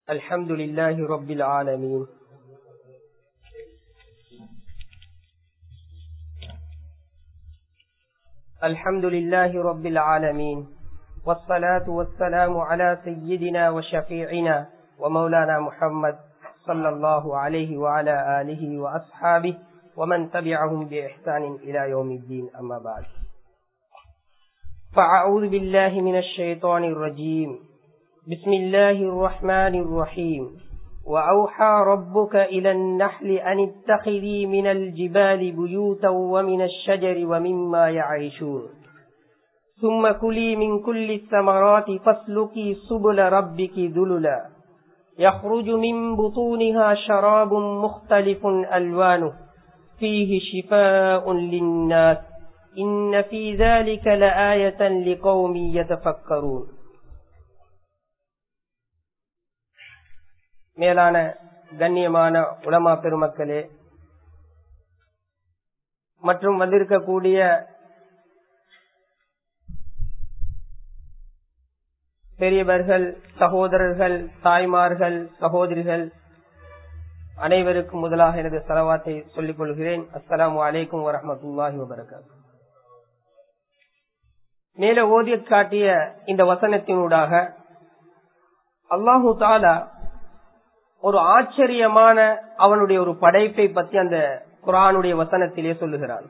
الحمد لله رب العالمين الحمد لله رب العالمين والصلاة والسلام على سيدنا وشفيعنا ومولانا محمد صلى الله عليه وعلى آله وأصحابه ومن تبعهم بإحسان إلى يوم الدين أما بعد فأعوذ بالله من الشيطان الرجيم بسم الله الرحمن الرحيم وأوحى ربك إلى النحل أن اتخذي من الجبال بيوتا ومن الشجر ومما يعيشون ثم كلي من كل الثمرات فاسلكي سبل ربك ذللا يخرج من بطونها شراب مختلف ألوانه فيه شفاء للناس إن في ذلك لآية لقوم يتفكرون மேலான கண்ணியமான உலமா பெருமக்களே மற்றும் வந்திருக்கக்கூடிய பெரியவர்கள் சகோதரர்கள் தாய்மார்கள் சகோதரிகள் அனைவருக்கும் முதலாக எனது செலவாத்தை சொல்லிக் கொள்கிறேன் அஸ்லாம் வலைக்கும் வரமத்துல்லாஹி வபரகாத் மேல ஓதிய காட்டிய இந்த வசனத்தினூடாக அல்லாஹு தாலா ஒரு ஆச்சரியமான அவனுடைய ஒரு படைப்பை பற்றி அந்த குரானுடைய வசனத்திலே சொல்லுகிறான்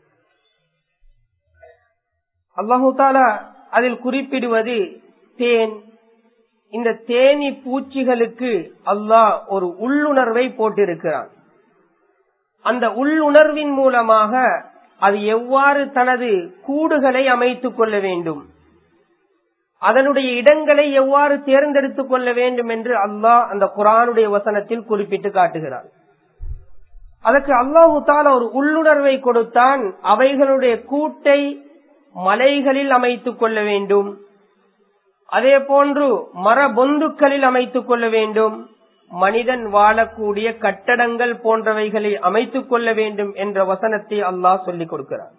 அல்லாஹு தாலா அதில் குறிப்பிடுவது தேன் இந்த தேனி பூச்சிகளுக்கு அல்லாஹ் ஒரு உள்ளுணர்வை போட்டிருக்கிறான் அந்த உள்ளுணர்வின் மூலமாக அது எவ்வாறு தனது கூடுகளை அமைத்துக் கொள்ள வேண்டும் அதனுடைய இடங்களை எவ்வாறு தேர்ந்தெடுத்துக் கொள்ள வேண்டும் என்று அல்லாஹ் அந்த குரானுடைய வசனத்தில் குறிப்பிட்டு காட்டுகிறான் அதற்கு அல்லாஹு தால ஒரு உள்ளுணர்வை கொடுத்தான் அவைகளுடைய கூட்டை மலைகளில் அமைத்துக் கொள்ள வேண்டும் அதே போன்று மரபொந்துக்களில் அமைத்துக் கொள்ள வேண்டும் மனிதன் வாழக்கூடிய கட்டடங்கள் போன்றவைகளை அமைத்துக் கொள்ள வேண்டும் என்ற வசனத்தை அல்லாஹ் சொல்லிக் கொடுக்கிறார்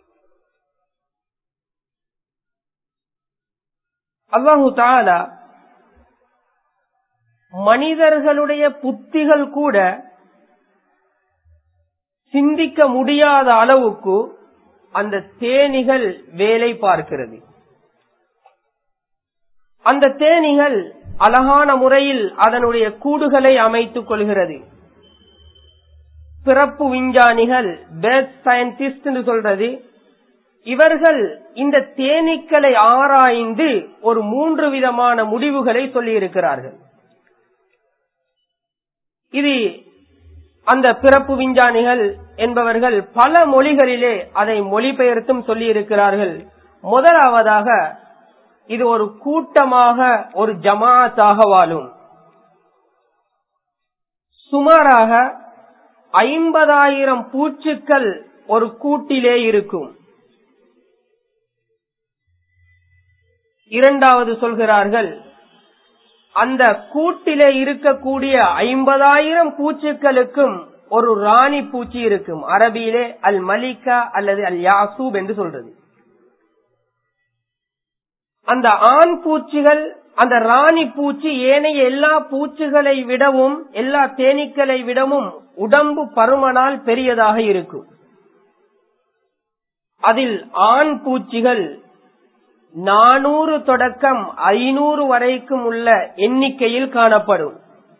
அல்லாஹு தாலா மனிதர்களுடைய புத்திகள் கூட சிந்திக்க முடியாத அளவுக்கு அந்த தேனிகள் வேலை பார்க்கிறது அந்த தேனிகள் அழகான முறையில் அதனுடைய கூடுகளை அமைத்துக் கொள்கிறது பிறப்பு விஞ்ஞானிகள் பேர்த் சயின்டிஸ்ட் என்று சொல்றது இவர்கள் இந்த தேனீக்களை ஆராய்ந்து ஒரு மூன்று விதமான முடிவுகளை சொல்லி இருக்கிறார்கள் இது அந்த பிறப்பு விஞ்ஞானிகள் என்பவர்கள் பல மொழிகளிலே அதை மொழிபெயர்த்தும் சொல்லி இருக்கிறார்கள் முதலாவதாக இது ஒரு கூட்டமாக ஒரு ஜமாத்தாக வாழும் சுமாராக ஐம்பதாயிரம் பூச்சுக்கள் ஒரு கூட்டிலே இருக்கும் இரண்டாவது சொல்கிறார்கள் அந்த கூட்டிலே இருக்கக்கூடிய ஐம்பதாயிரம் பூச்சிகளுக்கும் ஒரு ராணி பூச்சி இருக்கும் அரபியிலே அல் மலிகா அல்லது அல் யாசூப் என்று சொல்றது அந்த ஆண் பூச்சிகள் அந்த ராணி பூச்சி ஏனைய எல்லா பூச்சிகளை விடவும் எல்லா தேனீக்களை விடவும் உடம்பு பருமனால் பெரியதாக இருக்கும் அதில் ஆண் பூச்சிகள் நானூறு தொடக்கம் ஐநூறு வரைக்கும் உள்ள எண்ணிக்கையில் காணப்படும்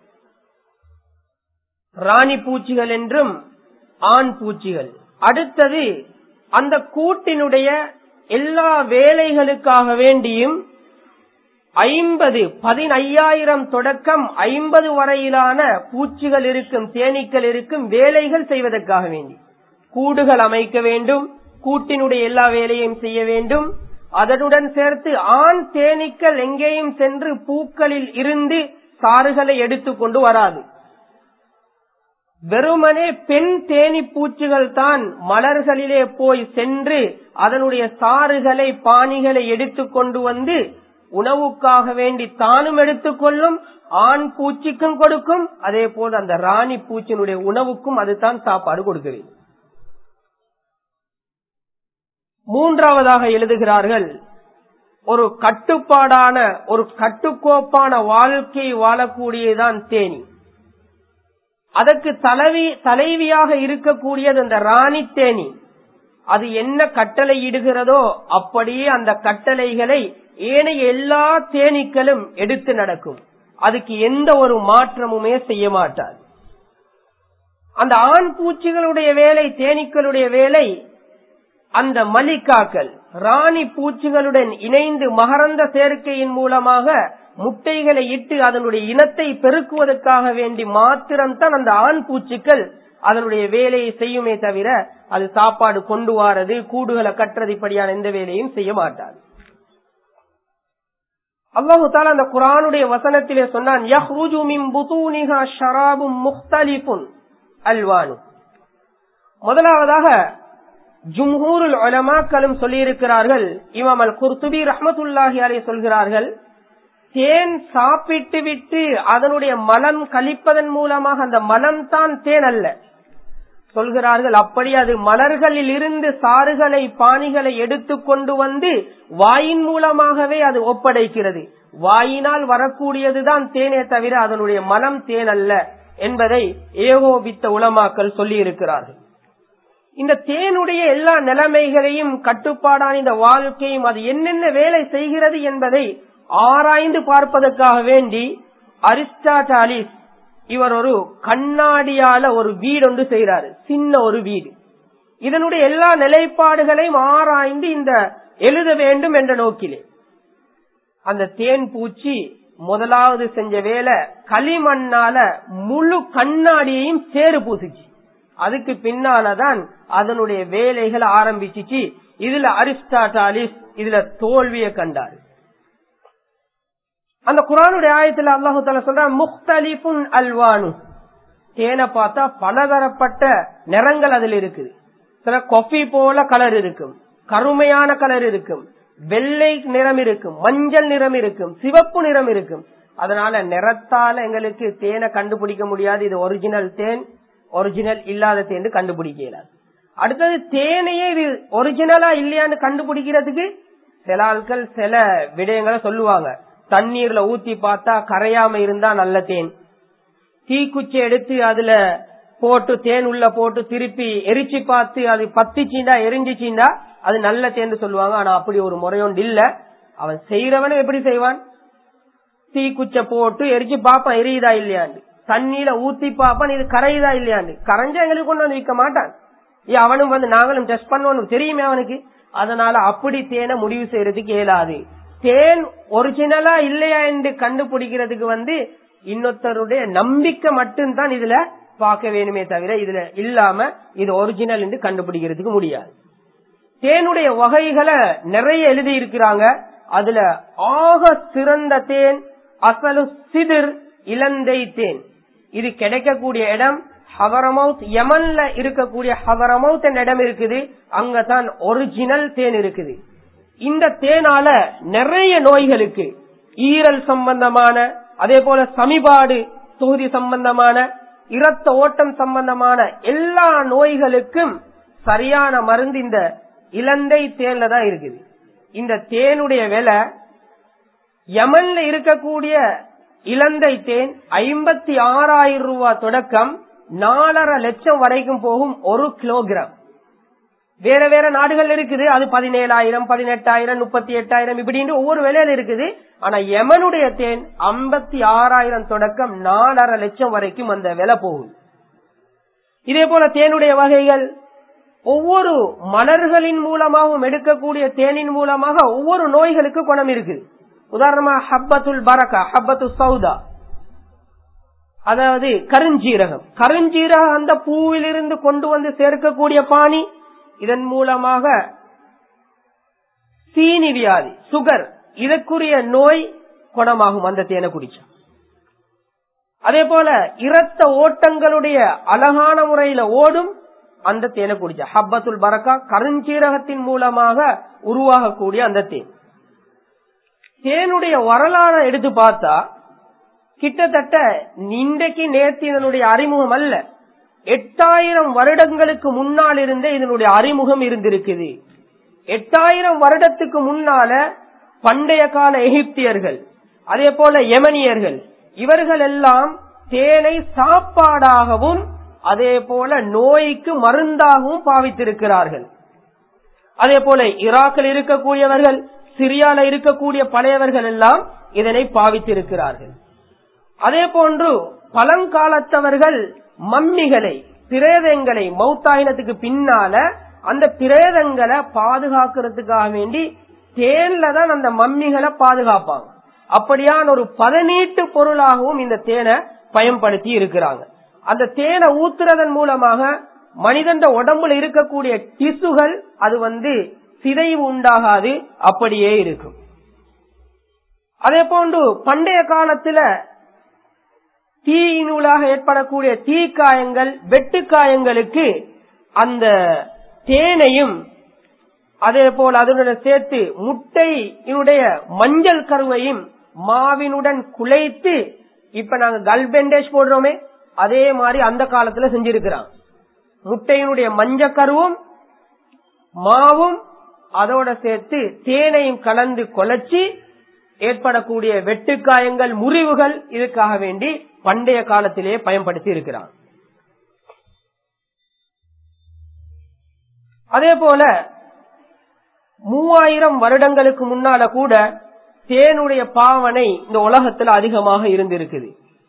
ராணி பூச்சிகள் என்றும் ஆண் பூச்சிகள் அடுத்தது அந்த கூட்டினுடைய எல்லா வேலைகளுக்காக வேண்டியும் ஐம்பது பதினையாயிரம் தொடக்கம் ஐம்பது வரையிலான பூச்சிகள் இருக்கும் தேனீக்கள் இருக்கும் வேலைகள் செய்வதற்காக வேண்டி கூடுகள் அமைக்க வேண்டும் கூட்டினுடைய எல்லா வேலையும் செய்ய வேண்டும் அதனுடன் சேர்த்து ஆண் தேனீக்கள் எங்கேயும் சென்று பூக்களில் இருந்து சாறுகளை எடுத்துக்கொண்டு வராது வெறுமனே பெண் தேனி பூச்சிகள் தான் மலர்களிலே போய் சென்று அதனுடைய சாறுகளை பாணிகளை எடுத்துக்கொண்டு வந்து உணவுக்காக வேண்டி தானும் எடுத்துக்கொள்ளும் ஆண் பூச்சிக்கும் கொடுக்கும் அதே போல் அந்த ராணி பூச்சியினுடைய உணவுக்கும் அதுதான் சாப்பாடு கொடுக்கிறது மூன்றாவதாக எழுதுகிறார்கள் ஒரு கட்டுப்பாடான ஒரு கட்டுக்கோப்பான வாழ்க்கை வாழக்கூடியதான் தேனி அதற்கு தலைவி தலைவியாக இருக்கக்கூடியது அந்த ராணி தேனி அது என்ன கட்டளை இடுகிறதோ அப்படியே அந்த கட்டளைகளை ஏனைய எல்லா தேனீக்களும் எடுத்து நடக்கும் அதுக்கு எந்த ஒரு மாற்றமுமே செய்ய மாட்டாது அந்த ஆண் பூச்சிகளுடைய வேலை தேனீக்களுடைய வேலை அந்த மலிக்காக்கள் ராணி பூச்சிகளுடன் இணைந்து மகரந்த சேர்க்கையின் மூலமாக முட்டைகளை இட்டு அதனுடைய இனத்தை பெருக்குவதற்காக வேண்டி மாத்திரம்தான் அந்த ஆண் பூச்சிகள் அதனுடைய வேலையை செய்யுமே தவிர அது சாப்பாடு கொண்டு வாரது கூடுகளை கட்டுறது இப்படியான எந்த வேலையும் செய்ய மாட்டாது அல்லாஹு தாலா அந்த குரானுடைய வசனத்திலே சொன்னான் அல்வானு முதலாவதாக ஜும்ஹூருல் உலமாக்களும் சொல்லியிருக்கிறார்கள் இமாம் அல் குர்துபி ரஹமத்துல்லாஹி அலை சொல்கிறார்கள் தேன் சாப்பிட்டு விட்டு அதனுடைய மலம் கழிப்பதன் மூலமாக அந்த மலம் தான் தேன் அல்ல சொல்கிறார்கள் அப்படி அது மலர்களில் இருந்து சாறுகளை பாணிகளை எடுத்து கொண்டு வந்து வாயின் மூலமாகவே அது ஒப்படைக்கிறது வாயினால் வரக்கூடியதுதான் தேனே தவிர அதனுடைய மனம் தேன் அல்ல என்பதை ஏகோபித்த உலமாக்கள் சொல்லி இருக்கிறார்கள் இந்த தேனுடைய எல்லா நிலைமைகளையும் கட்டுப்பாடான இந்த வாழ்க்கையும் அது என்னென்ன வேலை செய்கிறது என்பதை ஆராய்ந்து பார்ப்பதற்காக வேண்டி அரிஸ்டாட்டாலிஸ் இவர் ஒரு கண்ணாடியால ஒரு வீடு ஒன்று செய்யறாரு சின்ன ஒரு வீடு இதனுடைய எல்லா நிலைப்பாடுகளையும் ஆராய்ந்து இந்த எழுத வேண்டும் என்ற நோக்கிலே அந்த தேன் பூச்சி முதலாவது செஞ்ச வேலை களிமண்ணால முழு கண்ணாடியையும் சேறு பூசிச்சு அதுக்கு பின்னாலதான் அதனுடைய வேலைகள் ஆரம்பிச்சிச்சு இதுல அரிஸ்டாட்டாலிஸ் இதுல தோல்வியை கண்டாரு அந்த குரானுடைய ஆயத்துல அல்லாஹு தால சொல்ற முக்தலிபுன் அல்வானு தேனை பார்த்தா பலதரப்பட்ட நிறங்கள் அதுல இருக்குது சில கொஃபி போல கலர் இருக்கும் கருமையான கலர் இருக்கும் வெள்ளை நிறம் இருக்கும் மஞ்சள் நிறம் இருக்கும் சிவப்பு நிறம் இருக்கும் அதனால நிறத்தால எங்களுக்கு தேனை கண்டுபிடிக்க முடியாது இது ஒரிஜினல் தேன் ஒரிஜினல் இல்லாத தேன் கண்டுபிடிக்க இயலாது அடுத்தது தேனையே இது ஒரிஜினலா இல்லையான்னு கண்டுபிடிக்கிறதுக்கு சில ஆட்கள் சில விடயங்களை சொல்லுவாங்க தண்ணீர்ல ஊத்தி பார்த்தா கரையாம இருந்தா நல்ல தேன் தீக்குச்சி எடுத்து அதுல போட்டு தேன் உள்ள போட்டு திருப்பி எரிச்சு பார்த்து அது பத்திச்சீண்டா எரிஞ்சிச்சீண்டா அது நல்ல தேன் சொல்லுவாங்க ஆனா அப்படி ஒரு முறையொண்டு இல்ல அவன் செய்யறவனும் எப்படி செய்வான் தீக்குச்ச போட்டு எரிச்சு பாப்பான் எரியுதா இல்லையாண்டு தண்ணியில ஊத்தி பாப்பான் இது கரையுதா இல்லையாண்டு கரைஞ்சா எங்களுக்கு கொண்டு வந்து விற்க மாட்டான் ஏன் அவனும் வந்து நாங்களும் டெஸ்ட் பண்ணுவோம் தெரியுமே அவனுக்கு அதனால அப்படி தேனை முடிவு செய்யறதுக்கு இயலாது தேன் ஒரிஜினலா இல்லையா என்று கண்டுபிடிக்கிறதுக்கு வந்து இன்னொருத்தருடைய நம்பிக்கை மட்டும்தான் இதுல பார்க்க வேணுமே தவிர இதுல இல்லாம இது ஒரிஜினல் என்று கண்டுபிடிக்கிறதுக்கு முடியாது தேனுடைய வகைகளை நிறைய எழுதி இருக்கிறாங்க அதுல ஆக சிறந்த தேன் அசலு சிதிர் இலந்தை தேன் இது கிடைக்கக்கூடிய இடம் ஹவரமவுத் யமன்ல இருக்கக்கூடிய ஹவரமவுத் என்ற இடம் இருக்குது அங்கதான் ஒரிஜினல் தேன் இருக்குது இந்த தேனால நிறைய நோய்களுக்கு ஈரல் சம்பந்தமான அதே போல சமிபாடு தொகுதி சம்பந்தமான இரத்த ஓட்டம் சம்பந்தமான எல்லா நோய்களுக்கும் சரியான மருந்து இந்த இலந்தை தேன்ல தான் இருக்குது இந்த தேனுடைய விலை யமன்ல இருக்கக்கூடிய இலந்தை தேன் ஐம்பத்தி ஆறாயிரம் ரூபாய் தொடக்கம் நாலரை லட்சம் வரைக்கும் போகும் ஒரு கிலோகிராம் வேற வேற நாடுகள் இருக்குது அது பதினேழாயிரம் பதினெட்டாயிரம் முப்பத்தி எட்டாயிரம் இப்படின்னு ஒவ்வொரு விலையில இருக்குது ஆனா யமனுடைய தேன் ஐம்பத்தி ஆறாயிரம் தொடக்கம் நாலரை லட்சம் வரைக்கும் அந்த விலை போகும் இதே போல தேனுடைய வகைகள் ஒவ்வொரு மலர்களின் மூலமாகவும் எடுக்கக்கூடிய தேனின் மூலமாக ஒவ்வொரு நோய்களுக்கு குணம் இருக்குது உதாரணமா ஹப்பத்துல் பரக்கா ஹப்பத்து சவுதா அதாவது கருஞ்சீரகம் கருஞ்சீரகம் அந்த பூவிலிருந்து கொண்டு வந்து சேர்க்கக்கூடிய பாணி இதன் மூலமாக சீனி வியாதி சுகர் இதற்குரிய நோய் குணமாகும் அந்த தேனை குடிச்சா அதே போல இரத்த ஓட்டங்களுடைய அழகான முறையில ஓடும் அந்த தேனை குடிச்சா ஹப்பத்துல் பரக்கா கருஞ்சீரகத்தின் மூலமாக உருவாகக்கூடிய அந்த தேன் தேனுடைய வரலாறு எடுத்து பார்த்தா கிட்டத்தட்ட இன்றைக்கு நேற்று இதனுடைய அறிமுகம் அல்ல எட்டாயிரம் வருடங்களுக்கு முன்னால் இருந்தே இதனுடைய அறிமுகம் இருந்திருக்குது எட்டாயிரம் வருடத்துக்கு முன்னால பண்டைய கால எகிப்தியர்கள் அதே போல யமனியர்கள் இவர்கள் எல்லாம் தேனை சாப்பாடாகவும் அதே போல நோய்க்கு மருந்தாகவும் பாவித்திருக்கிறார்கள் அதே போல ஈராக்கில் இருக்கக்கூடியவர்கள் சிரியால இருக்கக்கூடிய பழையவர்கள் எல்லாம் இதனை பாவித்திருக்கிறார்கள் அதே போன்று பழங்காலத்தவர்கள் மம்மிகளை பிரேதங்களை மௌத்தாயினத்துக்கு பின்னால அந்த பிரேதங்களை பாதுகாக்கிறதுக்காக வேண்டி தேன்ல தான் அந்த மம்மிகளை பாதுகாப்பாங்க அப்படியான ஒரு பதனீட்டு பொருளாகவும் இந்த தேனை பயன்படுத்தி இருக்கிறாங்க அந்த தேனை ஊத்துறதன் மூலமாக மனிதன் உடம்புல இருக்கக்கூடிய டிசுகள் அது வந்து சிதைவு உண்டாகாது அப்படியே இருக்கும் அதே போன்று பண்டைய காலத்துல தீயினூலாக ஏற்படக்கூடிய தீக்காயங்கள் வெட்டுக்காயங்களுக்கு அந்த தேனையும் அதே போல் அதனுடன் சேர்த்து முட்டையினுடைய மஞ்சள் கருவையும் மாவினுடன் குலைத்து இப்ப நாங்க கல் பெண்டேஜ் போடுறோமே அதே மாதிரி அந்த காலத்துல செஞ்சிருக்கிறான் முட்டையினுடைய மஞ்ச கருவும் மாவும் அதோட சேர்த்து தேனையும் கலந்து கொலைச்சி ஏற்படக்கூடிய வெட்டுக்காயங்கள் முறிவுகள் இதுக்காக வேண்டி பண்டைய காலத்திலே பயன்படுத்தி இருக்கிறான் அதே போல மூவாயிரம் வருடங்களுக்கு முன்னால கூட தேனுடைய பாவனை இந்த உலகத்துல அதிகமாக இருந்திருக்குது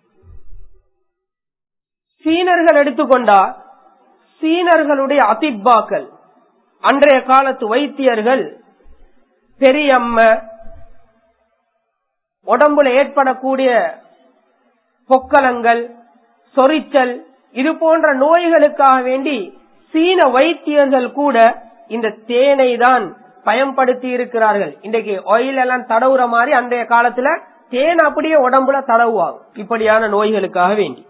சீனர்கள் எடுத்துக்கொண்டா சீனர்களுடைய அதிப்பாக்கள் அன்றைய காலத்து வைத்தியர்கள் பெரியம்ம உடம்புல ஏற்படக்கூடிய பொக்கலங்கள் சொரிச்சல் இது போன்ற நோய்களுக்காக வேண்டி சீன வைத்தியர்கள் கூட இந்த தேனை தான் பயன்படுத்தி இருக்கிறார்கள் இன்றைக்கு ஆயில் எல்லாம் தடவுற மாதிரி அன்றைய காலத்துல தேன் அப்படியே உடம்புல தடவுவாங்க இப்படியான நோய்களுக்காக வேண்டி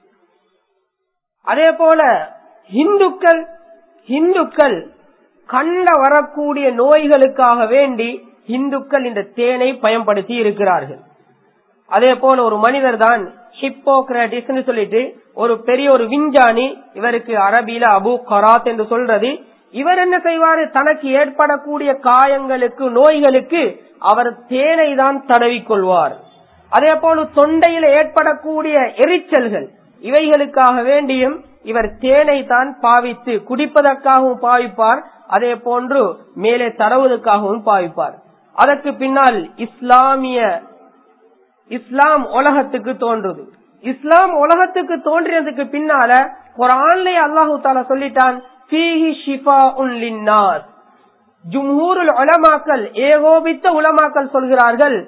அதே போல இந்துக்கள் இந்துக்கள் கண்ட வரக்கூடிய நோய்களுக்காக வேண்டி இந்துக்கள் இந்த தேனை பயன்படுத்தி இருக்கிறார்கள் அதே போல ஒரு மனிதர் தான் ஹிப்போக்ராட்டிஸ் சொல்லிட்டு ஒரு பெரிய ஒரு விஞ்ஞானி இவருக்கு அரபியில அபு கராத் என்று சொல்றது இவர் என்ன செய்வாரு தனக்கு ஏற்படக்கூடிய காயங்களுக்கு நோய்களுக்கு அவர் தேனை தான் தடவிக்கொள்வார் அதே போல தொண்டையில் ஏற்படக்கூடிய எரிச்சல்கள் இவைகளுக்காக வேண்டியும் இவர் தேனை தான் பாவித்து குடிப்பதற்காகவும் பாவிப்பார் அதே போன்று மேலே தடவுவதற்காகவும் பாவிப்பார் அதற்கு பின்னால் இஸ்லாமிய இஸ்லாம் உலகத்துக்கு தோன்றுது இஸ்லாம் உலகத்துக்கு தோன்றியதுக்கு பின்னால குரான்லே அல்லாஹு தாலா சொல்லிட்டான் ஜும்ஹூருல் உலமாக்கள் ஏகோபித்த உலமாக்கள் சொல்கிறார்கள்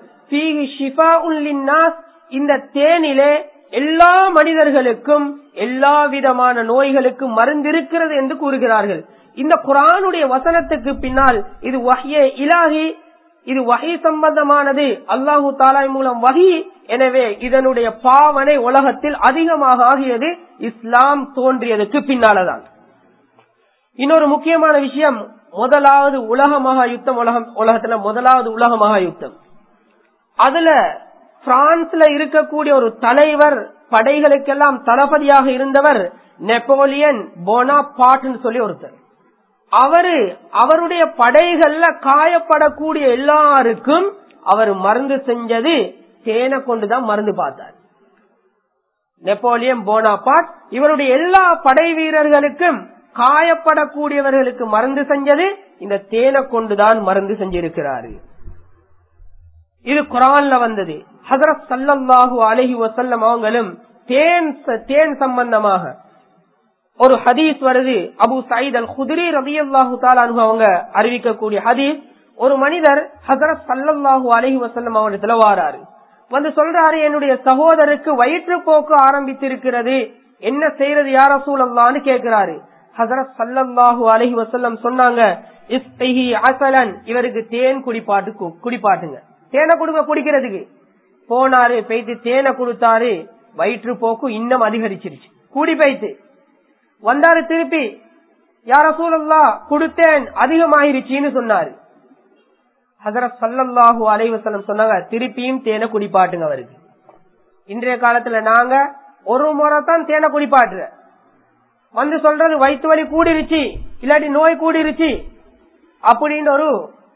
இந்த தேனிலே எல்லா மனிதர்களுக்கும் எல்லா விதமான நோய்களுக்கும் மருந்து இருக்கிறது என்று கூறுகிறார்கள் இந்த குரானுடைய வசனத்துக்கு பின்னால் இது வஹ்ய இலாகி இது வகை சம்பந்தமானது அல்லாஹு தாலாய் மூலம் வகி எனவே இதனுடைய பாவனை உலகத்தில் அதிகமாக ஆகியது இஸ்லாம் தோன்றியதுக்கு பின்னாலதான் இன்னொரு முக்கியமான விஷயம் முதலாவது உலக மகா யுத்தம் உலகம் உலகத்துல முதலாவது உலக மகா யுத்தம் அதுல பிரான்ஸ்ல இருக்கக்கூடிய ஒரு தலைவர் படைகளுக்கெல்லாம் தளபதியாக இருந்தவர் நெப்போலியன் போனா பாட்னு சொல்லி ஒருத்தர் அவரு அவருடைய படைகள்ல காயப்படக்கூடிய எல்லாருக்கும் அவர் மருந்து செஞ்சது தேனை கொண்டுதான் மருந்து பார்த்தார் நெப்போலியன் போனாபாட் இவருடைய எல்லா படை வீரர்களுக்கும் காயப்படக்கூடியவர்களுக்கு மருந்து செஞ்சது இந்த தேனை கொண்டுதான் மருந்து செஞ்சிருக்கிறாரு இது குரான்ல வந்தது ஹசரத் சல்லல்லாஹு அலஹி வசல்லம் அவங்களும் தேன் தேன் சம்பந்தமாக ஒரு ஹதீஸ் வருது அபு சயித் அல் குதிரி ரபி அல்லாஹு அவங்க அறிவிக்கக்கூடிய ஹதீஸ் ஒரு மனிதர் ஹசரத் சல்லல்லாஹு அலஹி வசல்லம் அவரிடத்துல வாராரு வந்து சொல்றாரு என்னுடைய சகோதரருக்கு வயிற்றுப்போக்கு ஆரம்பித்திருக்கிறது என்ன செய்யறது யார சூழல்லான்னு கேட்கிறாரு ஹசரத் சல்லல்லாஹு அலஹி வசல்லம் சொன்னாங்க அசலன் இவருக்கு தேன் குடிப்பாட்டு குடிப்பாட்டுங்க தேனை கொடுங்க குடிக்கிறதுக்கு போனாரு பெய்து தேனை கொடுத்தாரு வயிற்றுப்போக்கு இன்னும் அதிகரிச்சிருச்சு கூடி பைத்து வந்தாரு திருப்பி யார சூழல்லா கொடுத்தேன் அதிகமாயிருச்சின்னு சொன்னாரு ஹசரத் சல்லல்லாஹு அலைவசலம் சொன்னாங்க திருப்பியும் தேனை குடிப்பாட்டுங்க அவருக்கு இன்றைய காலத்துல நாங்க ஒரு முறை தான் தேனை குடிப்பாட்டுற வந்து சொல்றது வயிற்று வலி கூடிருச்சு இல்லாட்டி நோய் கூடிருச்சு அப்படின்னு ஒரு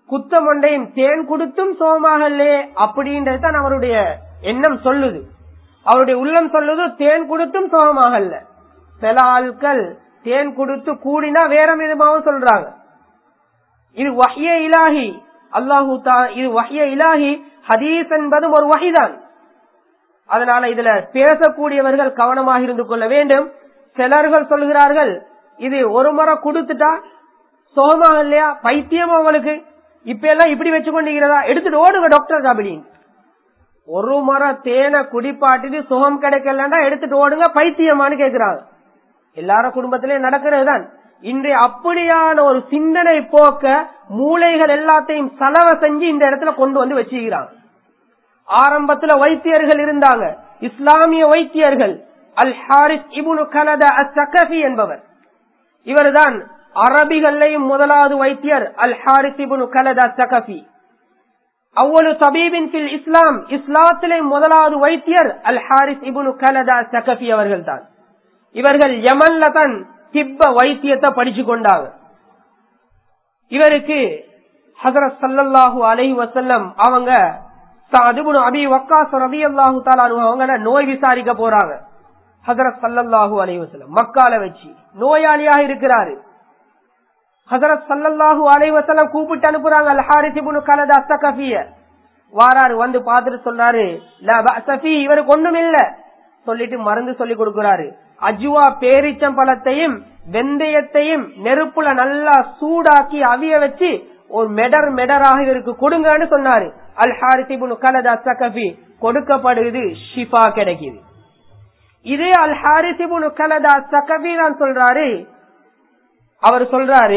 குத்தம் ஒன்றையும் தேன் கொடுத்தும் சோமாகலே அப்படின்றது தான் அவருடைய எண்ணம் சொல்லுது அவருடைய உள்ளம் சொல்லுது தேன் கொடுத்தும் சோகமாகல்ல சில ஆட்கள் தேன் கொடுத்து கூடினா வேற விதமாவும் சொல்றாங்க இது வஹ்ய இலாஹி அல்லாஹூ இது வஹ்ய இலாஹி ஹதீஸ் என்பதும் ஒரு வகைதான் அதனால இதுல பேசக்கூடியவர்கள் கவனமாக இருந்து கொள்ள வேண்டும் சிலர்கள் சொல்கிறார்கள் இது ஒரு முறை கொடுத்துட்டா சோகமாக இல்லையா பைத்தியம் அவங்களுக்கு இப்ப எல்லாம் இப்படி வச்சு கொண்டிருக்கிறதா எடுத்துட்டு ஓடுங்க டாக்டர் அப்படின்னு ஒரு முறை தேனை குடிப்பாட்டிட்டு சுகம் கிடைக்கலன்னா எடுத்துட்டு ஓடுங்க பைத்தியமானு கேக்குறாங்க எல்லாரும் குடும்பத்திலே நடக்கிறது தான் இன்றைய அப்படியான ஒரு சிந்தனை போக்க மூளைகள் எல்லாத்தையும் செலவ செஞ்சு இந்த இடத்துல கொண்டு வந்து வச்சுக்கிறாங்க ஆரம்பத்துல வைத்தியர்கள் இருந்தாங்க இஸ்லாமிய வைத்தியர்கள் அல் ஹாரிஸ் இபுனு கனதா அசகபி என்பவர் இவர்தான் அரபிகள்லையும் முதலாவது வைத்தியர் அல் ஹாரிஸ் இபுனு கனதா சகபி அவ்வளவு தபீபின் பில் இஸ்லாம் இஸ்லாத்திலே முதலாவது வைத்தியர் அல் ஹாரிஸ் இபுனு கனதா சகபி அவர்கள் தான் இவர்கள் யமன்ல தான் திப்ப வைத்தியத்தை படிச்சு கொண்டாங்க இவருக்கு ஹசரத் சல்லல்லாஹு அலஹி வசல்லம் அவங்க அதுபுனு அபி வக்காஸ் ரபி அல்லாஹு தாலு அவங்க நோய் விசாரிக்க போறாங்க ஹசரத் சல்லல்லாஹு அலஹி வசல்லம் மக்கால வச்சு நோயாளியாக இருக்கிறாரு ஹசரத் சல்லல்லாஹு அலஹி வசல்லம் கூப்பிட்டு அனுப்புறாங்க அல் ஹாரிசிபுனு கலதா சகஃபிய வாராரு வந்து பார்த்துட்டு சொல்றாரு சஃபி இவருக்கு ஒண்ணும் இல்ல சொல்லிட்டு மருந்து சொல்லி கொடுக்கிறாரு அஜுவா பேரிச்சம்பழத்தையும் வெந்தயத்தையும் நெருப்புல நல்லா சூடாக்கி அவிய வச்சு ஒரு மெடர் மெடராக இவருக்கு கொடுங்கன்னு சொன்னாரு அல் ஹாரிசிபுனு கலதா சகபி கொடுக்கப்படுது ஷிஃபா கிடைக்குது இதே அல் ஹாரிசிபுனு கலதா சகபி தான் சொல்றாரு அவர் சொல்றாரு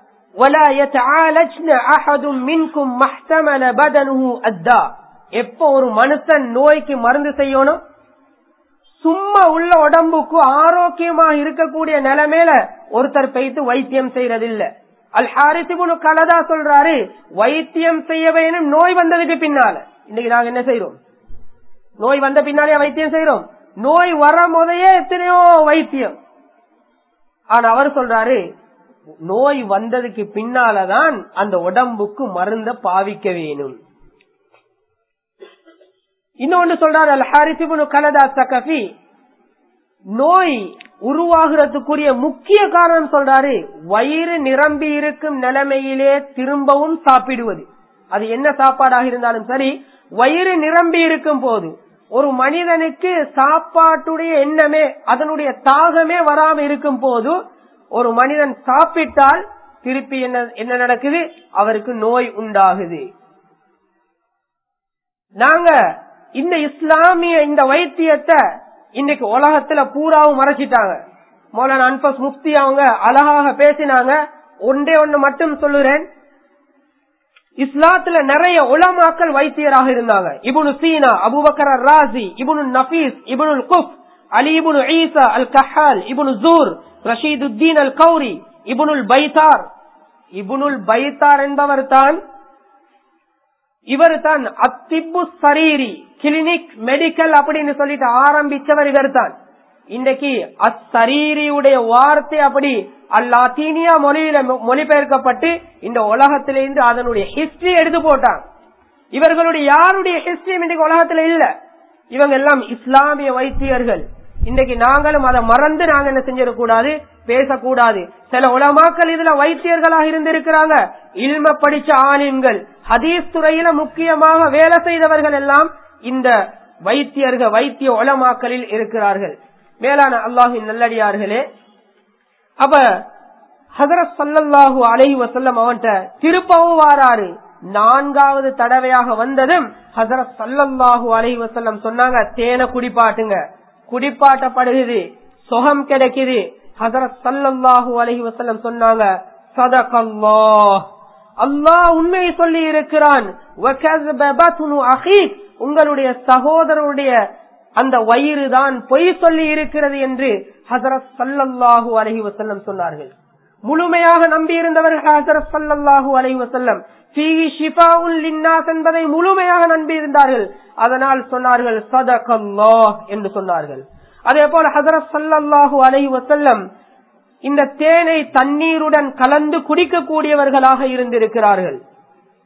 எப்ப ஒரு மனுஷன் நோய்க்கு மருந்து செய்யணும் சும்மா உள்ள உடம்புக்கு ஆரோக்கியமா இருக்கக்கூடிய நிலைமையில ஒருத்தர் பெய்து வைத்தியம் செய்யறதில்ல அல் ஹாரிசிபுனு கலதா சொல்றாரு வைத்தியம் செய்ய வேணும் நோய் வந்ததுக்கு பின்னால இன்னைக்கு நாங்க என்ன செய்யறோம் நோய் வந்த பின்னாலே வைத்தியம் செய்யறோம் நோய் வர முதையே எத்தனையோ வைத்தியம் ஆனா அவர் சொல்றாரு நோய் வந்ததுக்கு பின்னாலதான் அந்த உடம்புக்கு மருந்த பாவிக்க வேணும் இன்னொன்னு சொல்றாரு அல் ஹாரிசிபுனு கலதா சகஃபி நோய் உருவாகிறதுக்குரிய முக்கிய காரணம் சொல்றாரு வயிறு நிரம்பி இருக்கும் நிலைமையிலே திரும்பவும் சாப்பிடுவது அது என்ன சாப்பாடாக இருந்தாலும் சரி வயிறு நிரம்பி இருக்கும் போது ஒரு மனிதனுக்கு சாப்பாட்டுடைய எண்ணமே அதனுடைய தாகமே வராம இருக்கும் போது ஒரு மனிதன் சாப்பிட்டால் திருப்பி என்ன என்ன நடக்குது அவருக்கு நோய் உண்டாகுது நாங்க இந்த இஸ்லாமிய இந்த வைத்தியத்தை இன்னைக்கு உலகத்துல பூராவும் மறைச்சிட்டாங்க மோலான அன்பஸ் முக்தி அவங்க அழகாக பேசினாங்க ஒன்றே ஒன்று மட்டும் சொல்லுறேன் இஸ்லாத்துல நிறைய உலமாக்கள் வைத்தியராக இருந்தாங்க இபுனு சீனா அபுபக்கர் ராசி இபுனு நபீஸ் இபுனுல் குப் அலி இபுனு ஈசா அல் கஹால் இபுனு ஜூர் ரஷீதுத்தீன் அல் கௌரி இபுனுல் பைத்தார் இபுனுல் பைத்தார் என்பவர் தான் இவர் தான் அத்திப்பு சரீரி கிளினிக் மெடிக்கல் அப்படின்னு சொல்லிட்டு ஆரம்பிச்சவர் இவர் தான் இன்றைக்கு அச்சரீரியுடைய வார்த்தை அப்படி அல்லாத்தீனியா மொழியில மொழிபெயர்க்கப்பட்டு இந்த உலகத்திலிருந்து அதனுடைய ஹிஸ்டரி எடுத்து போட்டாங்க இவர்களுடைய யாருடைய ஹிஸ்டரி இன்றைக்கு உலகத்துல இல்ல இவங்க எல்லாம் இஸ்லாமிய வைத்தியர்கள் இன்றைக்கு நாங்களும் அதை மறந்து நாங்க என்ன செஞ்சிடக்கூடாது பேசக்கூடாது சில உலமாக்கள் இதுல வைத்தியர்களாக இருந்திருக்கிறாங்க இல்ம படிச்ச ஆலிம்கள் ஹதீஸ் துறையில முக்கியமாக வேலை செய்தவர்கள் எல்லாம் இந்த வைத்தியர்கள் வைத்திய உலமாக்களில் இருக்கிறார்கள் மேலான அல்லாஹின் நல்லடியார்களே அப்ப ஹசரத் சல்லல்லாஹு அலஹி வசல்லம் அவன்கிட்ட திருப்பவும் வாராரு நான்காவது தடவையாக வந்ததும் ஹசரத் சல்லல்லாஹு அலஹி வசல்லம் சொன்னாங்க தேனை குடிப்பாட்டுங்க குடிப்பாட்டப்படுகிறது சுகம் கிடைக்குது ஹசரத் சல்லல்லாஹு அலஹி வசல்லம் சொன்னாங்க சதகல்லாஹ் அல்லாஹ் உண்மையை சொல்லி இருக்கிறான் உங்களுடைய சகோதரருடைய அந்த வயிறு தான் பொய் சொல்லி இருக்கிறது என்று ஹசரத் சல்லல்லாஹூ அலஹி வசல்லம் சொன்னார்கள் முழுமையாக நம்பியிருந்தவர்கள் ஹசரத் சல்லல்லாஹூ அலஹி வசல்லம் என்பதை முழுமையாக நம்பியிருந்தார்கள் அதனால் சொன்னார்கள் சதகல்லா என்று சொன்னார்கள் அதே போல ஹசரத் சல்லல்லாஹூ அலஹி வசல்லம் இந்த தேனை தண்ணீருடன் கலந்து குடிக்கக்கூடியவர்களாக இருந்திருக்கிறார்கள்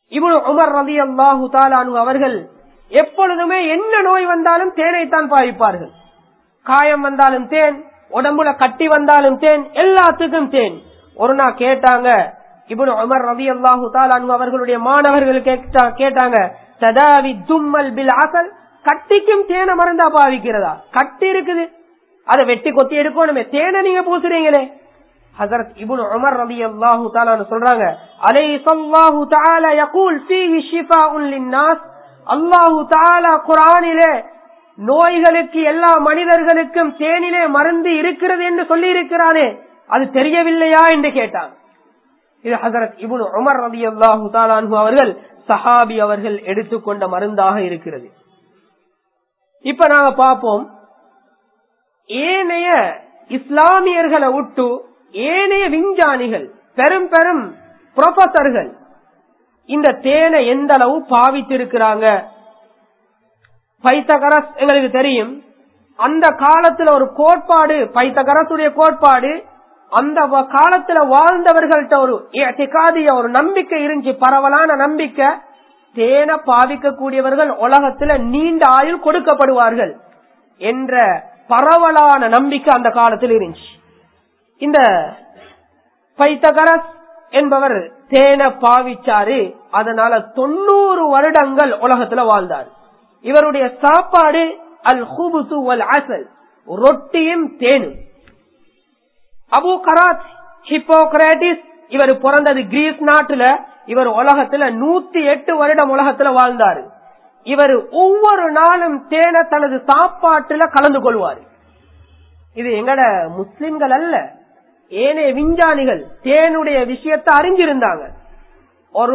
இவனு உமர் ரதி அல்லாஹு தாலானு அவர்கள் எப்பொழுதுமே என்ன நோய் வந்தாலும் தேனைத்தான் பாவிப்பார்கள் காயம் வந்தாலும் தேன் உடம்புல கட்டி வந்தாலும் தேன் எல்லாத்துக்கும் தேன் ஒரு நாள் கேட்டாங்க இவனு உமர் ரதி அல்லாஹு தாலானு அவர்களுடைய மாணவர்கள் கேட்டா- கேட்டாங்க சதாவி தும்மல் பில் அசல் கட்டிக்கும் தேனை மருந்தா பாவிக்கிறதா கட்டி இருக்குது அதை வெட்டி கொத்தி எடுக்கணுமே தேனை நீங்க பூசுறீங்களே ஹசரத் இப்னு உமர் ரலியல்லாஹு தஆலா சொல்றாங்க அலைஹிஸ்ஸல்லாஹு தஆலா யகூல் ஃபீஹி ஷிஃபாஉன் லின்னாஸ் அல்லாஹு தஆலா குர்ஆனிலே நோய்களுக்கு எல்லா மனிதர்களுக்கும் தேனிலே மருந்து இருக்கிறது என்று சொல்லி இருக்கிறானே அது தெரியவில்லையா என்று கேட்டான் இது ஹசரத் இப்னு உமர் ரலியல்லாஹு தஆலா அன்ஹு அவர்கள் சஹாபி அவர்கள் எடுத்துக்கொண்ட மருந்தாக இருக்கிறது இப்ப நாங்க பார்ப்போம் ஏனைய இஸ்லாமியர்களை விட்டு ஏனைய விஞ்ஞானிகள் பெரும் பெரும் புரொஃபசர்கள் இந்த தேனை எந்த அளவு பாவித்திருக்கிறாங்க பைத்தகரஸ் எங்களுக்கு தெரியும் அந்த காலத்துல ஒரு கோட்பாடு பைத்தகரசுடைய கோட்பாடு அந்த வ- காலத்துல வாழ்ந்தவர்கள்ட்ட ஒரு திகாதிய ஒரு நம்பிக்கை இருந்துச்சு பரவலான நம்பிக்கை தேனை பாவிக்கக்கூடியவர்கள் உலகத்துல நீண்ட ஆயுள் கொடுக்கப்படுவார்கள் என்ற பரவலான நம்பிக்கை அந்த காலத்தில் இருந்துச்சு இந்த பைத்தகரஸ் என்பவர் தேனை பாவிச்சாரு அதனால தொண்ணூறு வருடங்கள் உலகத்துல வாழ்ந்தார் இவருடைய சாப்பாடு அல் ஹுபுசு வல் அசல் ரொட்டியும் தேனும் அபு கராத் ஹிப்போக்ராட்டிஸ் இவர் பிறந்தது கிரீஸ் நாட்டுல இவர் உலகத்துல நூத்தி எட்டு வருடம் உலகத்துல வாழ்ந்தாரு இவர் ஒவ்வொரு நாளும் தேனை தனது சாப்பாட்டுல கலந்து கொள்வார் இது எங்கட முஸ்லிம்கள் அல்ல ஏனைய விஞ்ஞானிகள் தேனுடைய விஷயத்தை அறிஞ்சிருந்தாங்க ஒரு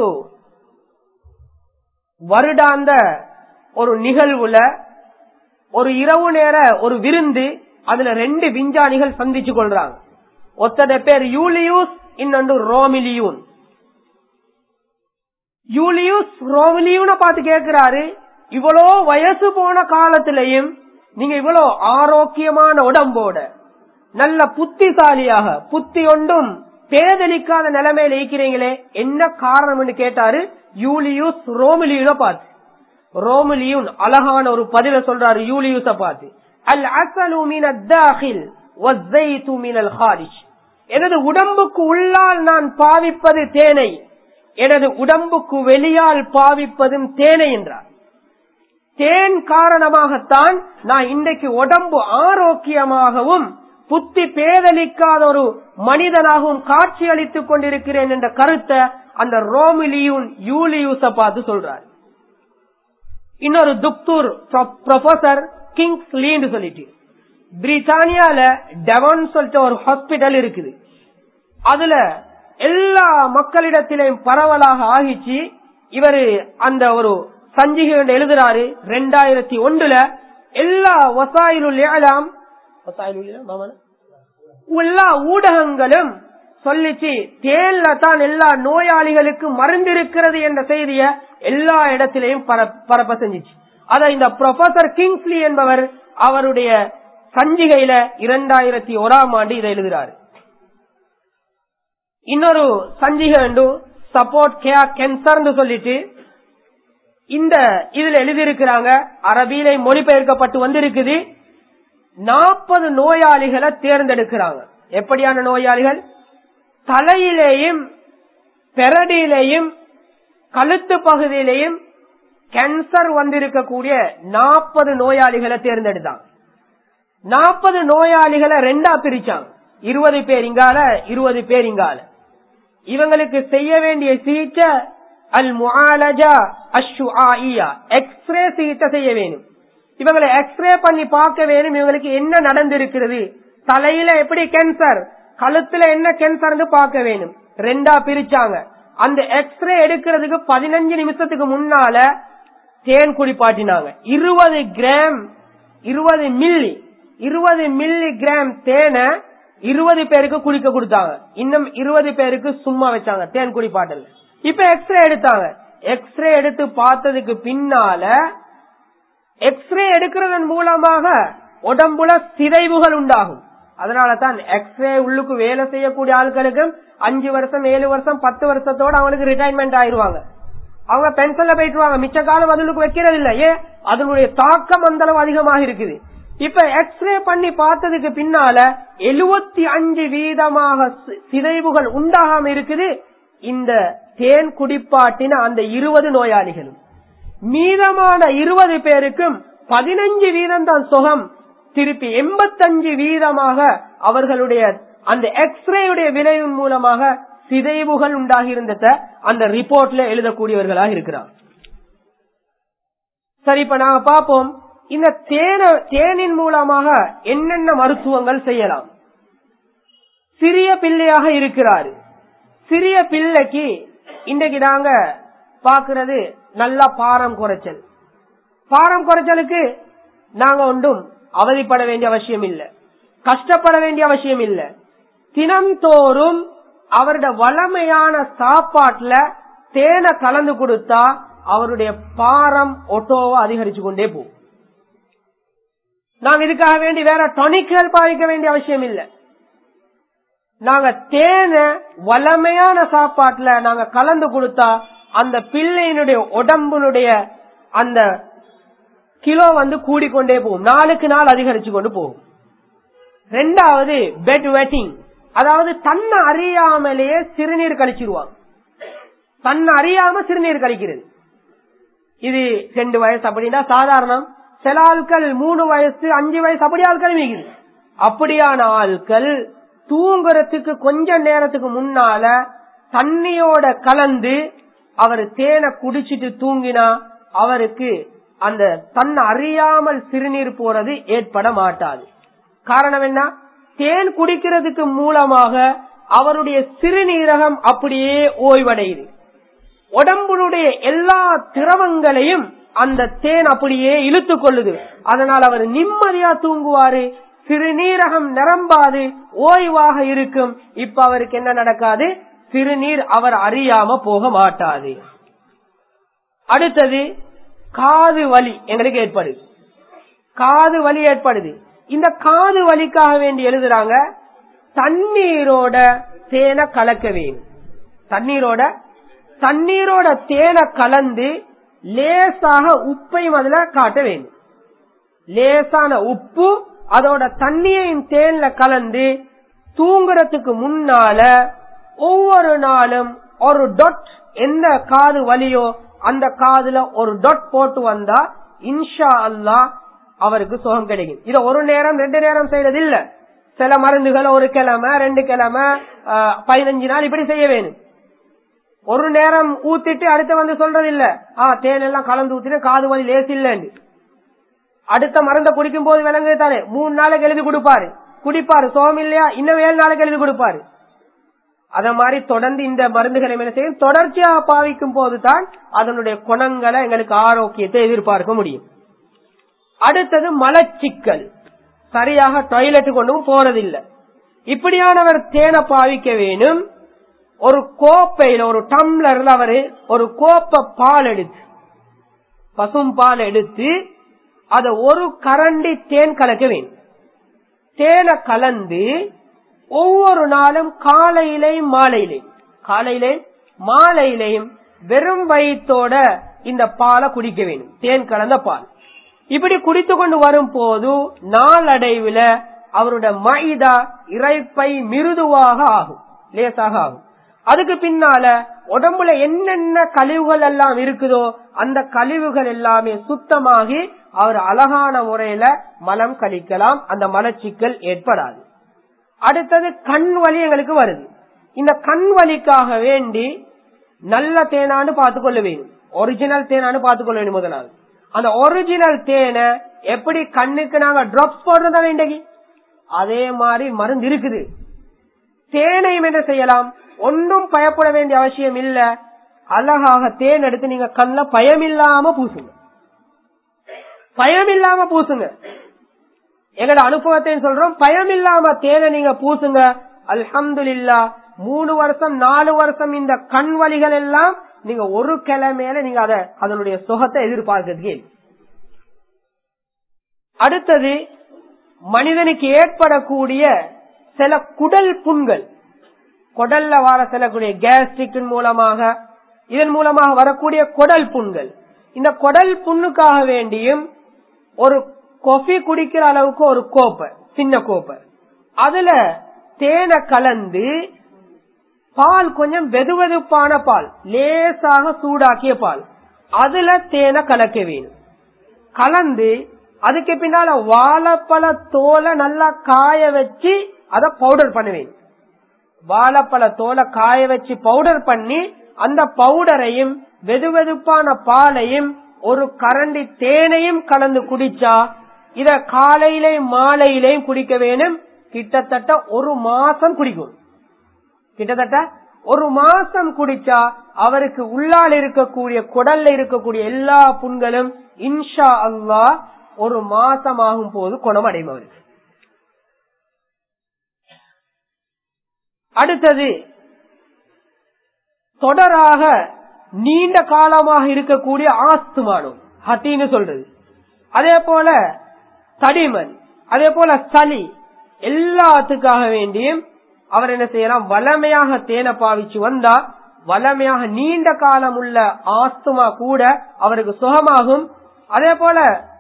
வருடாந்த ஒரு நிகழ்வுல ஒரு இரவு நேர ஒரு விருந்து அதுல ரெண்டு விஞ்ஞானிகள் சந்திச்சு கொள்றாங்க ஒத்தட பேர் யூலியூஸ் இன்னொன்று ரோமிலியூன் யூலியூஸ் ரோமிலியூன பார்த்து கேட்கிறாரு இவ்வளோ வயசு போன காலத்திலையும் நீங்க இவ்வளோ ஆரோக்கியமான உடம்போட நல்ல புத்திசாலியாக புத்தி ஒன்றும் பேதலிக்காத நிலைமையில இருக்கிறீங்களே என்ன காரணம்னு கேட்டாரு யூலியூஸ் ரோமிலியூன பார்த்து ரோமிலியூன் அழகான ஒரு பதில சொல்றாரு யூலியூஸ பார்த்து அல் அசலு மின தாஹில் வஸ்ஸைது மினல் ஹாரிஜ் எனது உடம்புக்கு உள்ளால் நான் பாவிப்பது தேனை எனது உடம்புக்கு வெளியால் பாவிப்பதும் தேனை என்றார் தேன் காரணமாகத்தான் நான் இன்றைக்கு உடம்பு ஆரோக்கியமாகவும் புத்தி பேதலிக்காத ஒரு மனிதனாகவும் காட்சி அளித்துக் கொண்டிருக்கிறேன் என்ற கருத்தை அந்த ரோமிலியூன் யூலியூஸ பார்த்து சொல்றார் இன்னொரு துக்தூர் ப்ரொஃபசர் கிங்ஸ் லீன்னு சொல்லிட்டு பிரிட்டானியால டெவன் சொல்லிட்டு ஒரு ஹாஸ்பிட்டல் இருக்குது அதுல எல்லா மக்களிடத்திலையும் பரவலாக ஆகிச்சு இவரு அந்த ஒரு சஞ்சிகை ஒன்று எழுதுறாரு ரெண்டாயிரத்தி ஒன்றுல எல்லா வசாயிலுல் ஏழாம் எல்லா ஊடகங்களும் சொல்லிச்சு தேன்ல தான் எல்லா நோயாளிகளுக்கும் மருந்து இருக்கிறது என்ற செய்திய எல்லா இடத்திலையும் பர- பரப்ப செஞ்சிச்சு அத இந்த ப்ரொஃபசர் கிங்ஸ்லி என்பவர் அவருடைய சஞ்சிகையில இரண்டாயிரத்தி ஓராம் ஆண்டு இதை எழுதுகிறார் இன்னொரு சஞ்சிகை உண்டு சப்போர்ட் கேர் கேன்சர்னு சொல்லிட்டு இந்த இதுல எழுதியிருக்கிறாங்க அரபியில மொழிபெயர்க்கப்பட்டு வந்திருக்குது நாற்பது நோயாளிகளை தேர்ந்தெடுக்கிறாங்க எப்படியான நோயாளிகள் தலையிலேயும் பெரடியிலேயும் கழுத்து பகுதியிலேயும் கேன்சர் வந்திருக்கக்கூடிய நாற்பது நோயாளிகளை தேர்ந்தெடுத்தாங்க நாற்பது நோயாளிகளை ரெண்டா பிரிச்சாங்க இருபது பேர் இங்கால இருபது பேர் இங்கால இவங்களுக்கு செய்ய வேண்டிய சிகிச்சை அல் முஆலஜா அஷ்ஷுஆஇயா எக்ஸ்ரே சிகிச்சை செய்ய வேணும் இவங்களை எக்ஸ்ரே பண்ணி பார்க்க வேணும் இவங்களுக்கு என்ன நடந்திருக்கிறது தலையில எப்படி கேன்சர் கழுத்துல என்ன கேன்சர்னு பார்க்க வேணும் ரெண்டா பிரிச்சாங்க அந்த எக்ஸ்ரே எடுக்கிறதுக்கு பதினஞ்சு நிமிஷத்துக்கு முன்னால தேன் குடிப்பாட்டினாங்க இருபது கிராம் இருபது மில்லி இருபது மில்லி கிராம் தேனை இருபது பேருக்கு குடிக்க கொடுத்தாங்க இன்னும் இருபது பேருக்கு சும்மா வச்சாங்க தேன் குடிப்பாட்டல் இப்ப எக்ஸ்ரே எடுத்தாங்க எக்ஸ்ரே எடுத்து பார்த்ததுக்கு பின்னால எக்ஸ்ரே எடுக்கிறதன் மூலமாக உடம்புல சிதைவுகள் உண்டாகும் அதனால தான் எக்ஸ்ரே உள்ளுக்கு வேலை செய்யக்கூடிய ஆட்களுக்கும் அஞ்சு வருஷம் ஏழு வருஷம் பத்து வருஷத்தோட அவங்களுக்கு ரிட்டைர்மெண்ட் ஆயிருவாங்க அவங்க பென்சில்ல போயிட்டுருவாங்க மிச்ச காலம் அதுக்கு வைக்கிறது இல்ல ஏன் அதனுடைய தாக்கம் அந்த அளவு அதிகமாக இருக்குது இப்ப எக்ஸ்ரே பண்ணி பார்த்ததுக்கு பின்னால எழுபத்தி அஞ்சு வீதமாக சி- சிதைவுகள் உண்டாகாம இருக்குது இந்த தேன் குடிப்பாட்டின அந்த இருபது நோயாளிகளும் மீதமான இருபது பேருக்கும் பதினஞ்சு வீதம் தான் சுகம் திருப்பி எண்பத்தஞ்சு வீதமாக அவர்களுடைய அந்த எக்ஸ்ரேயுடைய விளைவின் மூலமாக சிதைவுகள் உண்டாகி இருந்தத அந்த ரிப்போர்ட்ல எழுதக்கூடியவர்களாக இருக்கிறார் சரி இப்ப நாங்க பார்ப்போம் இந்த தேன தேனின் மூலமாக என்னென்ன மருத்துவங்கள் செய்யலாம் சிறிய பிள்ளையாக இருக்கிறாரு சிறிய பிள்ளைக்கு இன்றைக்கு நாங்க பாக்குறது நல்ல பாரம் குறைச்சல் பாரம் குறைச்சலுக்கு நாங்க ஒன்றும் அவதிப்பட வேண்டிய அவசியம் இல்ல கஷ்டப்பட வேண்டிய அவசியம் இல்ல தினம்தோறும் அவருடைய வளமையான சாப்பாட்டுல தேனை கலந்து கொடுத்தா அவருடைய பாரம் ஒட்டோவா அதிகரிச்சு கொண்டே போகும் நாங்க இதுக்காக வேண்டி வேற டொனிக்கல் பாவிக்க வேண்டிய அவசியம் இல்ல நாங்க தேனை வளமையான சாப்பாட்டுல நாங்க கலந்து கொடுத்தா அந்த பிள்ளையினுடைய உடம்புனுடைய அந்த கிலோ வந்து கூடிக்கொண்டே போகும் நாளுக்கு நாள் அதிகரிச்சு கொண்டு போகும் ரெண்டாவது பெட் வெட்டிங் அதாவது தன்னை அறியாமலேயே சிறுநீர் கழிச்சிருவாங்க தன்னை அறியாம சிறுநீர் கழிக்கிறது இது ரெண்டு வயசு அப்படின்னா சாதாரணம் சில ஆட்கள் மூணு வயசு அஞ்சு வயசு அப்படி ஆட்கள் மிகுது அப்படியான ஆட்கள் தூங்குறதுக்கு கொஞ்ச நேரத்துக்கு முன்னால தண்ணியோட கலந்து அவர் தேனை குடிச்சிட்டு தூங்கினா அவருக்கு அந்த தன்னை அறியாமல் சிறுநீர் போறது ஏற்பட மாட்டாது காரணம் என்ன தேன் குடிக்கிறதுக்கு மூலமாக அவருடைய சிறுநீரகம் அப்படியே ஓய்வடையுது உடம்புடைய எல்லா திரவங்களையும் அந்த தேன் அப்படியே இழுத்து கொள்ளுது அதனால் அவர் நிம்மதியா தூங்குவாரு சிறுநீரகம் நிரம்பாது ஓய்வாக இருக்கும் இப்ப அவருக்கு என்ன நடக்காது சிறுநீர் அவர் அறியாம போக மாட்டாது அடுத்தது காது வலி எங்களுக்கு ஏற்படுது காது வலி ஏற்படுது இந்த காது வலிக்காக வேண்டி எழுதுறாங்க தண்ணீரோட தேனை கலக்க வேணும் தண்ணீரோட தண்ணீரோட தேனை கலந்து லேசாக உப்பையும் அதுல காட்ட வேண்டும் லேசான உப்பு அதோட தண்ணியையும் தேன்ல கலந்து தூங்குறதுக்கு முன்னால ஒவ்வொரு நாளும் ஒரு டொட் எந்த காது வலியோ அந்த காதுல ஒரு டொட் போட்டு வந்தா இன்ஷா அல்லாஹ் அவருக்கு சுகம் கிடைக்கும் இத ஒரு நேரம் ரெண்டு நேரம் செய்யறது இல்ல சில மருந்துகள் ஒரு கிழமை ரெண்டு கிழமை ஆஹ், பதினஞ்சு நாள் இப்படி செய்ய வேணும் ஒரு நேரம் ஊத்திட்டு அடுத்து வந்து சொல்றது இல்ல ஆ தேன் எல்லாம் கலந்து ஊத்திட்டு காது வலி லேஸ் இல்லன்னு அடுத்த மருந்த குடிக்கும் போது விளங்குது தானே மூணு நாளைக்கு எழுதி கொடுப்பாரு குடிப்பாரு சோகம் இல்லையா இன்னும் ஏழு நாளைக்கு எழுதி கொடுப்பாரு அத மாதிரி தொடர்ந்து இந்த மருந்துகளை என்ன செய்யும் தொடர்ச்சியாக பாவிக்கும் போதுதான் அதனுடைய குணங்களை எங்களுக்கு ஆரோக்கியத்தை எதிர்பார்க்க முடியும் அடுத்தது மலச்சிக்கல் சரியாக டாய்லெட் கொண்டும் போறதில்லை இப்படியானவர் தேனை பாவிக்க வேணும் ஒரு கோப்பையில ஒரு டம்ளர்ல அவரு ஒரு கோப்பை பால் எடுத்து பசும் பால் எடுத்து அத ஒரு கரண்டி தேன் கலக்க வேண்டும் தேனை கலந்து ஒவ்வொரு நாளும் காலையிலையும் மாலையிலையும் காலையிலையும் மாலையிலையும் வெறும் வயிற்றோட இந்த பாலை குடிக்க வேண்டும் தேன் கலந்த பால் இப்படி குடித்து கொண்டு வரும் போது நாளடைவுல அவருடைய மைதா இறைப்பை மிருதுவாக ஆகும் லேசாக ஆகும் அதுக்கு பின்னால உடம்புல என்னென்ன கழிவுகள் எல்லாம் இருக்குதோ அந்த கழிவுகள் எல்லாமே சுத்தமாகி அவர் அழகான முறையில மலம் கழிக்கலாம் அந்த மலச்சிக்கல் ஏற்படாது அடுத்தது கண் வலி எங்களுக்கு வருது இந்த கண் வலிக்காக வேண்டி நல்ல தேனான்னு பார்த்துக்கொள்ள வேண்டும் ஒரிஜினல் தேனான்னு பார்த்துக்கொள்ள வேண்டும் முதலாவது அந்த ஒரிஜினல் தேனை எப்படி கண்ணுக்கு நாங்க டிராப்ஸ் போடுறதா வேண்டகி அதே மாதிரி மருந்து இருக்குது தேனையும் என்ன செய்யலாம் ஒன்றும் பயப்பட வேண்டிய அவசியம் இல்ல அழகாக தேன் எடுத்து நீங்க கண்ல பயம் இல்லாம பூசுங்க பயம் இல்லாம பூசுங்க எங்களோட அனுபவத்தை சொல்றோம் பயம் இல்லாம தேனை நீங்க பூசுங்க அல்ஹம்துலில்லா மூணு வருஷம் நாலு வருஷம் இந்த கண் வலிகள் எல்லாம் நீங்க ஒரு கிழமையில நீங்க அத அதனுடைய சுகத்தை எதிர்பார்க்கிறீங்க அடுத்தது மனிதனுக்கு ஏற்படக்கூடிய சில குடல் புண்கள் குடல்ல வர செல்லக்கூடிய கேஸ்ட்ரிக் மூலமாக இதன் மூலமாக வரக்கூடிய குடல் புண்கள் இந்த குடல் புண்ணுக்காக வேண்டியும் ஒரு கொஃபி குடிக்கிற அளவுக்கு ஒரு கோப்பை சின்ன கோப்பை அதுல தேனை கலந்து பால் கொஞ்சம் வெதுவெதுப்பான பால் லேசாக சூடாக்கிய பால் அதுல தேனை கலக்க வேணும் கலந்து அதுக்கு பின்னால வாழைப்பழ தோலை நல்லா காய வச்சு அதை பவுடர் பண்ணுவேன் வாழைப்பழ தோலை காய வச்சு பவுடர் பண்ணி அந்த பவுடரையும் வெதுவெதுப்பான பாலையும் ஒரு கரண்டி தேனையும் கலந்து குடிச்சா இத காலையிலையும் மாலையிலையும் குடிக்க வேணும் கிட்டத்தட்ட ஒரு மாசம் குடிக்கும் கிட்டத்தட்ட ஒரு மாசம் குடிச்சா அவருக்கு உள்ளால் இருக்கக்கூடிய குடல்ல இருக்கக்கூடிய எல்லா புண்களும் இன்ஷா அல்லா ஒரு மாசம் ஆகும் போது குணமடையும் அவருக்கு அடுத்தது தொடராக நீண்ட காலமாக இருக்கக்கூடிய ஆஸ்துமானம் ஹத்தின்னு சொல்றது அதே போல தடிமன் அதே போல சளி எல்லாத்துக்காக வேண்டியும் அவர் என்ன செய்யலாம் வளமையாக தேனை பாவிச்சு வந்தா வளமையாக நீண்ட காலம் உள்ள ஆஸ்துமா கூட அவருக்கு சுகமாகும் அதே போல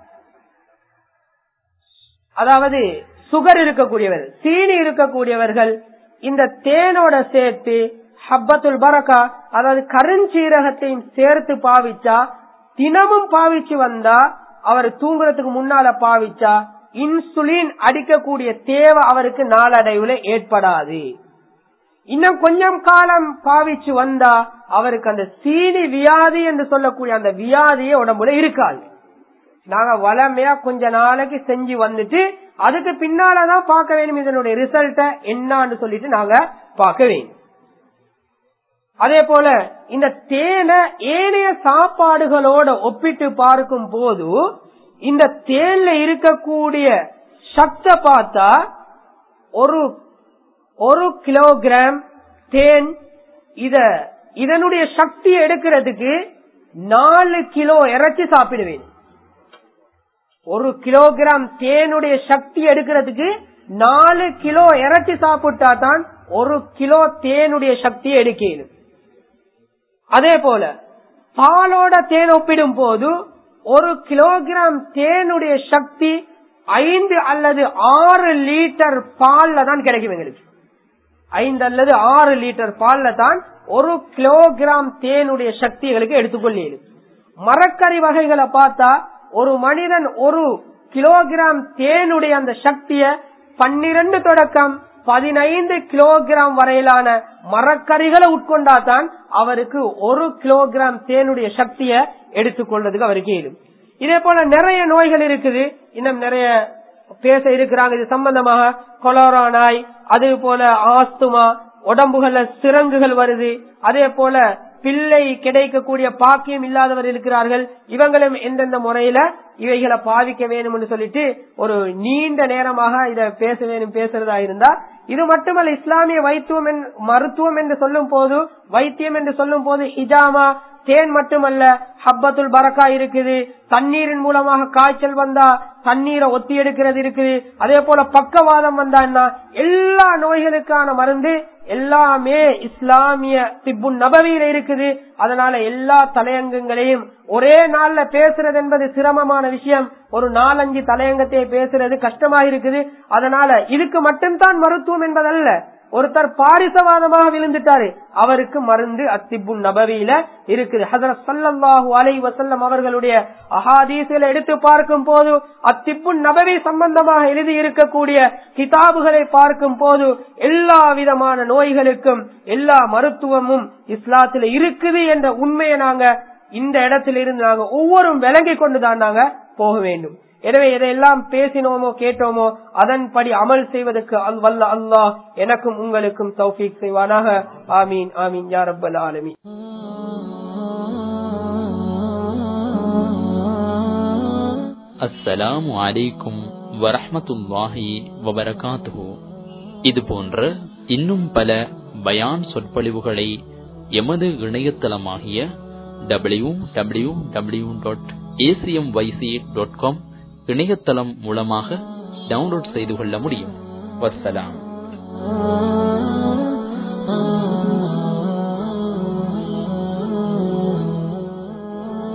அதாவது சுகர் இருக்கக்கூடியவர் சீனி இருக்கக்கூடியவர்கள் இந்த தேனோட சேர்த்து ஹப்பத்துல் பரக்கா அதாவது கருஞ்சீரகத்தையும் சேர்த்து பாவிச்சா தினமும் பாவிச்சு வந்தா அவர் தூங்குறதுக்கு முன்னால பாவிச்சா இன்சுலின் அடிக்கக்கூடிய தேவை அவருக்கு நாளடைவுல ஏற்படாது இன்னும் கொஞ்சம் காலம் பாவிச்சு வந்தா அவருக்கு அந்த சீனி வியாதி என்று சொல்லக்கூடிய அந்த வியாதியே உடம்புல இருக்காது நாங்க வளமையா கொஞ்ச நாளைக்கு செஞ்சு வந்துட்டு அதுக்கு பின்னாலதான் பார்க்க வேண்டும் இதனுடைய ரிசல்ட்ட என்னன்னு சொல்லிட்டு நாங்க பார்க்க வேண்டும் அதே போல இந்த தேனை ஏனைய சாப்பாடுகளோட ஒப்பிட்டு பார்க்கும் போது இந்த தேன்ல இருக்கக்கூடிய சக்த பார்த்தா ஒரு ஒரு கிலோகிராம் தேன் இத இதனுடைய சக்தி எடுக்கிறதுக்கு நாலு கிலோ இறைச்சி சாப்பிடுவேன் ஒரு கிலோகிராம் தேனுடைய சக்தி எடுக்கிறதுக்கு நாலு கிலோ இறைச்சி சாப்பிட்டா தான் ஒரு கிலோ தேனுடைய சக்தியை எடுக்கணும் அதே போல பாலோட தேன் ஒப்பிடும் போது ஒரு கிலோகிராம் தேனுடைய சக்தி ஐந்து அல்லது ஆறு லிட்டர் பால்ல தான் கிடைக்கும் எங்களுக்கு ஐந்து அல்லது ஆறு லிட்டர் பால்ல தான் ஒரு கிலோகிராம் தேனுடைய சக்தி எங்களுக்கு எடுத்துக்கொள்ளேன் மரக்கறி வகைகளை பார்த்தா ஒரு மனிதன் ஒரு கிலோகிராம் தேனுடைய அந்த சக்திய பன்னிரண்டு தொடக்கம் பதினைந்து கிலோகிராம் வரையிலான மரக்கறிகளை உட்கொண்டாதான் அவருக்கு ஒரு கிலோகிராம் தேனுடைய சக்தியை எடுத்துக்கொள்றதுக்கு அவருக்கு இயலும் இதே போல நிறைய நோய்கள் இருக்குது இன்னும் நிறைய பேச இருக்கிறாங்க இது சம்பந்தமாக கொலோரா நாய் அதே போல ஆஸ்துமா உடம்புகள்ல சிறங்குகள் வருது அதே போல பிள்ளை கிடைக்கக்கூடிய பாக்கியம் இல்லாதவர் இருக்கிறார்கள் இவங்களும் எந்தெந்த முறையில இவைகளை பாதிக்க வேணும்னு சொல்லிட்டு ஒரு நீண்ட நேரமாக இத பேச வேணும் பேசுறதா இருந்தா இது மட்டுமல்ல இஸ்லாமிய வைத்துவம் மருத்துவம் என்று சொல்லும் போது வைத்தியம் என்று சொல்லும் போது ஹிஜாமா தேன் மட்டுமல்ல ஹப்பத்துல் பரக்கா இருக்குது தண்ணீரின் மூலமாக காய்ச்சல் வந்தா தண்ணீரை ஒத்தி எடுக்கிறது இருக்குது அதே போல பக்கவாதம் வந்தா என்ன எல்லா நோய்களுக்கான மருந்து எல்லாமே இஸ்லாமிய திப்பு நபவியில இருக்குது அதனால எல்லா தலையங்கங்களையும் ஒரே நாள்ல பேசுறது என்பது சிரமமான விஷயம் ஒரு நாலஞ்சு தலையங்கத்தை பேசுறது கஷ்டமா இருக்குது அதனால இதுக்கு மட்டும்தான் மருத்துவம் என்பதல்ல ஒருத்தர் பாரிசவாதமாக விழுந்துட்டாரு அவருக்கு மருந்து அத்திப்பு நபவியில இருக்குது ஹசரத் சல்லாஹூ அலை வசல்லம் அவர்களுடைய அஹாதீசில எடுத்து பார்க்கும் போது அத்திப்பு நபவி சம்பந்தமாக எழுதி இருக்கக்கூடிய கிதாபுகளை பார்க்கும் போது எல்லா விதமான நோய்களுக்கும் எல்லா மருத்துவமும் இஸ்லாத்துல இருக்குது என்ற உண்மையை நாங்க இந்த இடத்துல இருந்து நாங்க ஒவ்வொரு விளங்கி கொண்டுதான் நாங்க போக வேண்டும் எனவே எதையெல்லாம் பேசினோமோ கேட்டோமோ அதன்படி அமல் செய்வதற்கு அல் வல்ல அல்லாஹ் எனக்கும் உங்களுக்கும் தௌஃபீக் செய்வானாக ஆமீன் ஆமீன் யா ரப்பல் ஆலமீன் அஸ்ஸலாமு அலைக்கும் வரஹ்மத்துல்லாஹி வபரகாத்துஹு இது போன்ற இன்னும் பல பயான் சொற்பொழிவுகளை எமது இணையதளமாகிய W W W dot A C M Y C dot com இணையதளம் மூலமாக டவுன்லோட் செய்து கொள்ள முடியும் வசலாம்